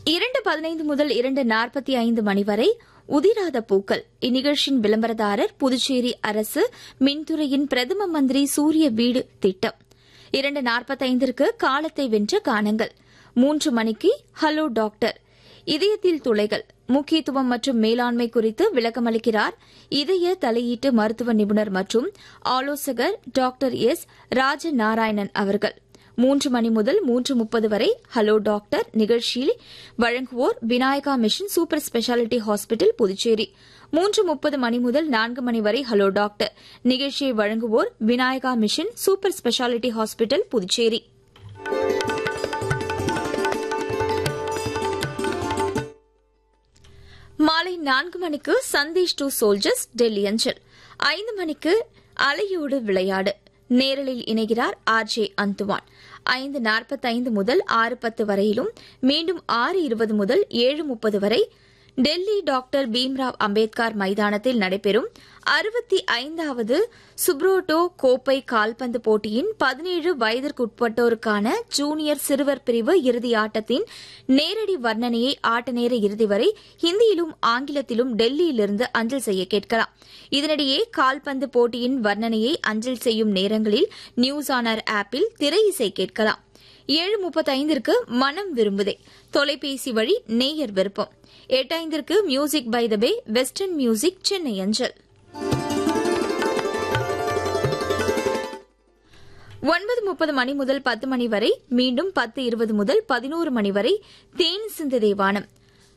இரண்டு பதினைந்து முதல் இரண்டு நாற்பத்தி ஐந்து மணி வரை உதிராத பூக்கள் இந்நிகழ்ச்சியின் விளம்பரதாரர் புதுச்சேரி அரசு மின்துறையின் பிரதம மந்திரி சூரிய வீடு திட்டம் இரண்டு நாற்பத்தைந்திற்கு காலத்தை வென்ற காணுங்கள் மூன்று மணிக்கு ஹலோ டாக்டர் இதயத்தில் துளைகள் முக்கியத்துவம் மற்றும் மேலாண்மை குறித்து விளக்கமளிக்கிறார் இதய தலையீட்டு மருத்துவ நிபுணர் மற்றும் ஆலோசகர் டாக்டர் எஸ் ராஜநாராயணன் அவர்கள் மூன்று மணி முதல் மூன்று முப்பது வரை ஹலோ டாக்டர் நிகழ்ச்சியில் வழங்குவோர் Vinayaka mission super speciality hospital Puducherry மூன்று முப்பது மணி முதல் நான்கு மணி வரை ஹலோ டாக்டர் நிகழ்ச்சியை வழங்குவோர் Vinayaka mission super speciality hospital Puducherry மாலை நான்கு மணிக்கு சந்தேஷ் டு சோல்ஜர்ஸ் டெல்லி அஞ்சல் ஐந்து மணிக்கு அலையோடு விளையாடு நேரலில் இணைகிறார் ஆர் ஜே அந்துவான் ஐந்து நாற்பத்தைந்து முதல் ஆறு பத்து வரையிலும் மீண்டும் ஆறு இருபது முதல் ஏழு முப்பது வரை டெல்லி டாக்டர் பீம்ராவ் அம்பேத்கர் மைதானத்தில் நடைபெறும் அறுபத்தி ஐந்தாவது சுப்ரோட்டோ கோப்பை கால்பந்து போட்டியின் பதினேழு வயதிற்குட்பட்டோருக்கான ஜூனியர் சிறுவர் பிரிவு இறுதி ஆட்டத்தின் நேரடி வர்ணனையை ஆட்ட நேர இறுதி வரை ஹிந்தியிலும் ஆங்கிலத்திலும் டெல்லியிலிருந்து அஞ்சல் செய்ய கேட்கலாம் இதனிடையே கால்பந்து போட்டியின் வர்ணனையை அஞ்சல் செய்யும் நேரங்களில் நியூஸ் ஆனர் ஆப்பில் திரை இசை கேட்கலாம் ஏழு முப்பத்தைந்திற்கு மனம் விரும்புதே தொலைபேசி வழி நேயர் விருப்பம் எட்டைந்திற்கு music by the bay western music Chennai அஞ்சல் ஒன்பது முப்பது மணி முதல் பத்து மணி வரை மீண்டும் பத்து இருபது முதல் பதினோரு மணி வரை தேன் சிந்து தேவானம்